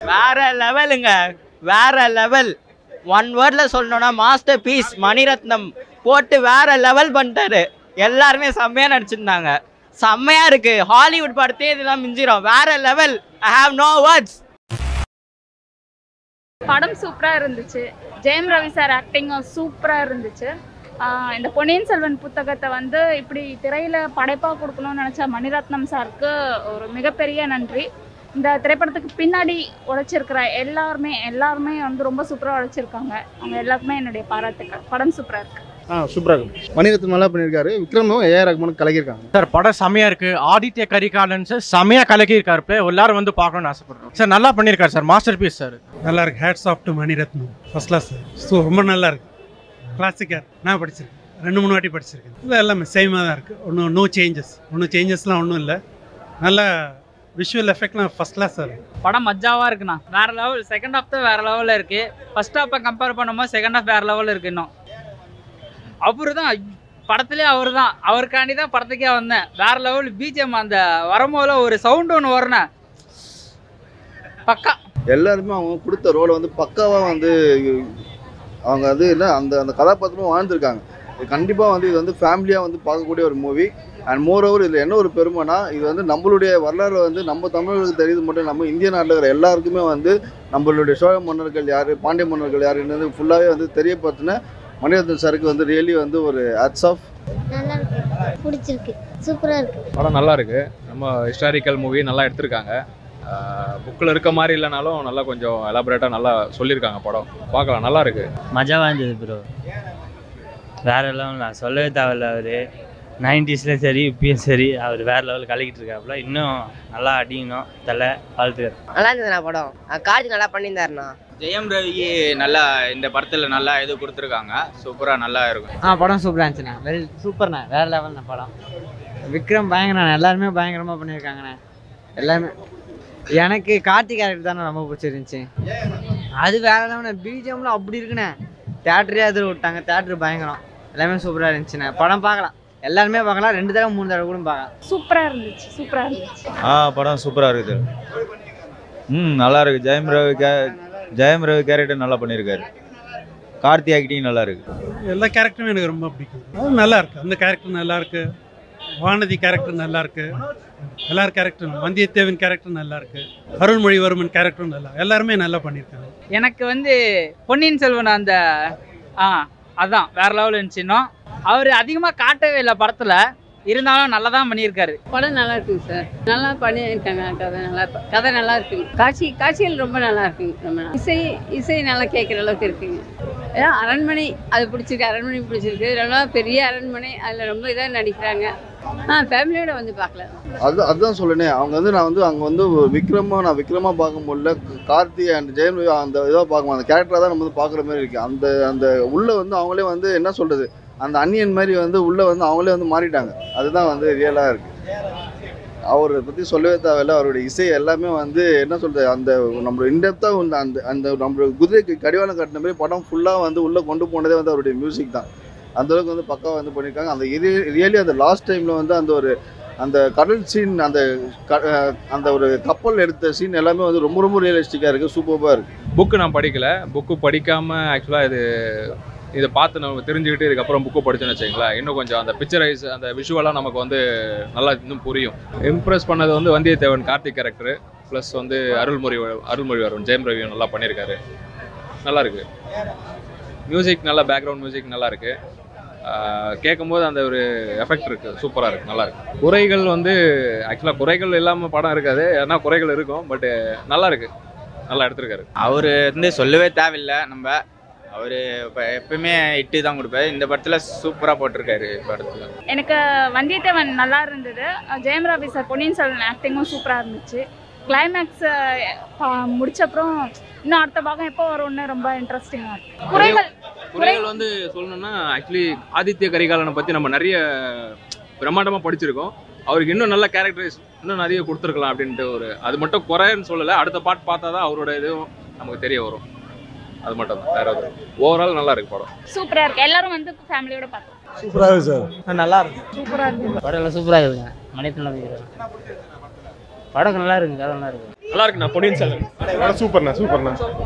வேற லெவலுங்க வேற லெவல் ஒன் வேர்டில் சொல்லணும்னா மாஸ்டர் பீஸ் மணிரத்னம் போட்டு வேற லெவல் பண்ணிட்டாரு எல்லாருமே செம்மையாக நடிச்சிருந்தாங்க செம்மையாக இருக்கு ஹாலிவுட் படத்தே இதெல்லாம் மிஞ்சிரும் வேற level I have no words படம் சூப்பராக இருந்துச்சு ஜெயம் ரவி சார் ஆக்டிங்கும் சூப்பராக இருந்துச்சு ஆஹ் இந்த பொன்னியின் செல்வன் புத்தகத்தை வந்து இப்படி திரையில் படைப்பாக கொடுக்கணும்னு நினச்ச மணிரத்னம் சாருக்கு ஒரு மிகப்பெரிய நன்றி இந்த திரைப்படத்துக்கு பின்னாடி உழைச்சிருக்கிற எல்லாருமே எல்லாருமே வந்து ரொம்ப சூப்பராக உழைச்சிருக்காங்க அவங்க எல்லாருக்குமே என்னுடைய பாராட்டுக்கள் படம் சூப்பராக இருக்கு ஆ சூப்பராக இருக்கும் மணிரத்னம் நல்லா பண்ணியிருக்காரு விக்ரமும் ஏஆர் ரஹ்மானும் கலக்கியிருக்காங்க சார் படம் செமையா இருக்கு ஆதித்ய கரிகாலன் சார் செமையா கலக்கி இருக்காரு play. எல்லாரும் வந்து பார்க்கணும்னு ஆசைப்படுறோம் சார் நல்லா பண்ணியிருக்காரு சார் மாஸ்டர் பீஸ் சார் நல்லா இருக்கு hats off to Mani Ratnam first class so ரொம்ப நல்லா இருக்கு கிளாசிக்கர் நான் படிச்சிருக்கேன் ரெண்டு மூணு வாட்டி படிச்சிருக்கேன் இது எல்லாமே சேமாக தான் இருக்குது ஒன்றும் நோ சேஞ்சஸ் ஒன்றும் சேஞ்சஸ்லாம் ஒன்றும் இல்லை நல்ல விஷுவல் எஃபெக்ட்லாம் ஃபர்ஸ்ட் கிளாஸ் இருக்கு படம் மஜாவாக இருக்குண்ணா வேற லெவல் செகண்ட் ஹாஃப் தான் வேற லெவலில் இருக்கு ஃபர்ஸ்ட் ஹாஃபை கம்பேர் பண்ணும்போது செகண்ட் ஹாஃப் வேற லெவலில் இருக்கு இன்னும் அவரு தான் படத்துலேயே அவர் தான் அவருக்காண்டி தான் படத்துக்கே வந்தேன் வேற லெவல் பிஜிஎம் அந்த வரும்போது ஒரு சவுண்ட் ஒன்று வரணும் பக்கா எல்லாருமே அவங்க கொடுத்த ரோலை வந்து பக்காவாக வந்து அவங்க வந்து என்ன அந்த அந்த கதாபாத்திரமும் வாழ்ந்துருக்காங்க இது கண்டிப்பாக வந்து இது வந்து ஃபேமிலியாக வந்து பார்க்கக்கூடிய ஒரு மூவி அண்ட் மோர் ஓவர் இதில் என்ன ஒரு பெருமைனா இது வந்து நம்மளுடைய வரலாறு வந்து நம்ம தமிழர்களுக்கு தெரியுது மட்டும் நம்ம இந்திய நாட்டில் இருக்கிற எல்லாருக்குமே வந்து நம்மளுடைய சோழ மன்னர்கள் யார் பாண்டிய மன்னர்கள் யாருன்னு ஃபுல்லாகவே வந்து தெரியப்படுத்தின மணிரத்னம் சாருக்கு வந்து ரியலி வந்து ஒரு ஹட்ஸ் ஆஃப் நல்லா இருக்கு பிடிச்சிருக்கு சூப்பராக இருக்கு படம் நல்லா இருக்கு நம்ம ஹிஸ்டாரிக்கல் மூவி நல்லா எடுத்திருக்காங்க புக்கில் இருக்க மாதிரி இல்லைனாலும் நல்லா கொஞ்சம் எலாபரேட்டாக நல்லா சொல்லியிருக்காங்க படம் பார்க்கலாம் நல்லா இருக்கு மஜாவாக இருந்தது ப்ரோ வேற லெவல் நான் சொல்லவே தேவையில்ல அவர் நைன்டிஸ்லேயும் சரி இப்பயும் சரி அவர் வேற லெவல் கலக்கிட்டு இருக்காப்புல இன்னும் நல்லா அடிக்கணும் தலை வாழ்த்துக்கள் நல்லா இருந்ததுண்ணா படம் கார்த்திக் நல்லா பண்ணியிருந்தாருண்ணா ஜெயம் ரவிக்கு நல்லா இந்த படத்தில் நல்லா இது கொடுத்துருக்காங்க சூப்பராக நல்லா இருக்கும் ஆ படம் சூப்பராக இருந்துச்சுண்ணா வெல் சூப்பர்ண்ணா வேற லெவல்ண்ணா படம் விக்ரம் பயங்கரண்ணா எல்லாருமே பயங்கரமாக பண்ணியிருக்காங்கண்ணே எல்லாமே எனக்கு கார்த்திக் கேரக்டர் தானே ரொம்ப பிடிச்சிருந்துச்சி அது வேற லெவல் பிஜிஎம்லாம் அப்படி இருக்குண்ணே தேட்டரே அதில் விட்டாங்க தேட்டர் பயங்கரம் எல்லாமே சூப்பராக இருந்துச்சுண்ணே படம் பார்க்கலாம் எல்லாருமே பார்க்கலாம் ரெண்டு தடவை மூணு தடவை கூட பார்க்கலாம் சூப்பராக இருந்துச்சு சூப்பராக இருந்துச்சு ஆ படம் சூப்பராக இருக்குது ம் நல்லா இருக்கு ஜெயம் ரவி கே ஜெயம் ரவி கேரக்டர் நல்லா பண்ணியிருக்காரு கார்த்தி ஆக்டிங் நல்லா இருக்கு எல்லா கேரக்டருமே எனக்கு ரொம்ப பிடிக்கும் அது நல்லா இருக்கு அந்த கேரக்டர் நல்லா இருக்கு வானதி கேரக்டர் நல்லா இருக்கு எல்லார் கேரக்டரும் வந்தியத்தேவன் கேரக்டர் நல்லா இருக்கு அருள்மொழிவர்மன் கேரக்டரும் நல்லா எல்லாருமே நல்லா பண்ணியிருக்காங்க எனக்கு வந்து பொன்னியின் செல்வன் அந்த ஆ அதான் வேற லெவல் இருந்துச்சு இன்னும் அவர் அதிகமாக காட்டவே இல்லை படத்தில் இருந்தாலும் நல்லா தான் பண்ணியிருக்காரு படம் நல்லா இருக்குங்க சார் நல்லா பண்ணியிருக்காங்க கதை நல்லா கதை நல்லா இருக்குங்க காட்சி காட்சிகள் ரொம்ப நல்லா இருக்குங்க ரொம்ப நல்லா. இசை இசை நல்லா கேட்குற அளவுக்கு இருக்குங்க ஏன்னா அரண்மனை அது பிடிச்சிருக்கு அரண்மனை பிடிச்சிருக்கு ரொம்ப பெரிய அரண்மனை அதில் ரொம்ப இதாக நடிக்கிறாங்க ஆ ஃபேமிலியோட வந்து பார்க்கலாம் அது அதுதான் சொல்லுனே அவங்க வந்து நான் வந்து அங்கே வந்து விக்ரமா நான் விக்ரமா பார்க்க முடியல கார்த்தி அண்ட் ஜெயம் ரவி அந்த இதாக பார்க்க அந்த கேரக்டராக தான் நம்ம வந்து பார்க்குற மாதிரி இருக்கு அந்த அந்த உள்ள வந்து அவங்களே வந்து என்ன சொல்றது அந்த அன்னியன் மாதிரி வந்து உள்ள வந்து அவங்களே வந்து மாறிட்டாங்க அதுதான் வந்து ரியலாக இருக்கு அவரை பற்றி சொல்லவே தேவையில்ல அவருடைய இசை எல்லாமே வந்து என்ன சொல்றது அந்த நம்ம இன்டெப்த்தாக வந்து அந்த அந்த நம்ம குதிரைக்கு கடிவாளம் கட்டின மாதிரி படம் ஃபுல்லாக வந்து உள்ளே கொண்டு போனதே வந்து அவருடைய மியூசிக் தான் அந்த அளவுக்கு வந்து பக்காவாக வந்து பண்ணியிருக்காங்க அந்த ரியலி அந்த லாஸ்ட் டைமில் வந்து அந்த ஒரு அந்த கடல் சீன் அந்த க- அஹ் அந்த ஒரு கப்பல் எடுத்த சீன் எல்லாமே வந்து ரொம்ப ரொம்ப ரியலிஸ்டிக்காக இருக்குது சூப்பராக இருக்குது புக்கு நான் படிக்கல புக்கு படிக்காமல் ஆக்சுவலாக இது இதை பார்த்து நம்ம தெரிஞ்சுக்கிட்டு இதுக்கப்புறம் புக்கு படிச்சோன்னு வச்சுங்களேன் இன்னும் கொஞ்சம் அந்த பிக்சரைஸ் அந்த விஷுவலாக நமக்கு வந்து நல்லா இன்னும் புரியும் இம்ப்ரெஸ் பண்ணது வந்து வந்தியத்தேவன் கார்த்திக் கேரக்டர் ப்ளஸ் வந்து அருள்மொழி அருள்மொழிவர்மன் ஜெயம் ரவியும் நல்லா பண்ணியிருக்காரு நல்லா இருக்கு மியூசிக் நல்லா பேக்ரவுண்ட் மியூசிக் நல்லா இருக்கு கேட்கும்போது அந்த ஒரு எஃபெக்ட் இருக்கு சூப்பராக இருக்கு நல்லா இருக்கு குறைகள் வந்து ஆக்சுவலாக குறைகள் இல்லாமல் படம் இருக்காது ஏன்னா குறைகள் இருக்கும் பட் நல்லா இருக்கு நல்லா எடுத்திருக்காரு அவர் வந்து சொல்லவே தேவையில்லை நம்ம அவர் இப்போ எப்பவுமே இட்டு தான் கொடுப்பாரு இந்த படத்தில் சூப்பராக போட்டிருக்காரு படத்தில் எனக்கு வந்தியத்தேவன் நல்லா இருந்தது ஜெயம் ரவி சார் பொன்னியின் செல்வன் ஆக்டிங்கும் சூப்பராக இருந்துச்சு கிளைமேக்ஸ் முடிச்சப்புறம் இன்னும் அடுத்த பாகம் எப்போ வரும்னு ரொம்ப இன்ட்ரெஸ்டிங்காக இருக்கு குறைகள் குறைகள் வந்து சொல்லணும்னா ஆக்சுவலி ஆதித்ய கரிகாலனை பற்றி நம்ம நிறைய பிரம்மாண்டமாக படிச்சிருக்கோம் அவருக்கு இன்னும் நல்ல கேரக்டரைஸ் இன்னும் நிறைய கொடுத்துருக்கலாம் அப்படின்ட்டு ஒரு அது மட்டும் குறைன்னு சொல்லலை அடுத்த பாட்டு பார்த்தா தான் அவரோட இதுவும் நமக்கு தெரிய வரும் அது மட்டும் தான் வேற ஓவரால் நல்லா இருக்கு படம் சூப்பராக இருக்கு எல்லாரும் வந்து ஃபேமிலியோட பார்க்கலாம் சூப்பராக இருக்கு சார் நல்லா இருக்கு சூப்பராக இருக்கு படம் எல்லாம் சூப்பராக இருக்குங்க மணியத்தில் படம் நல்லா இருக்கு கதை நல்லா இருக்கு நல்லா இருக்குண்ணா பொன்னியின் செல்வன் சூப்பர்ண்ணா சூப்பர்ண்ணா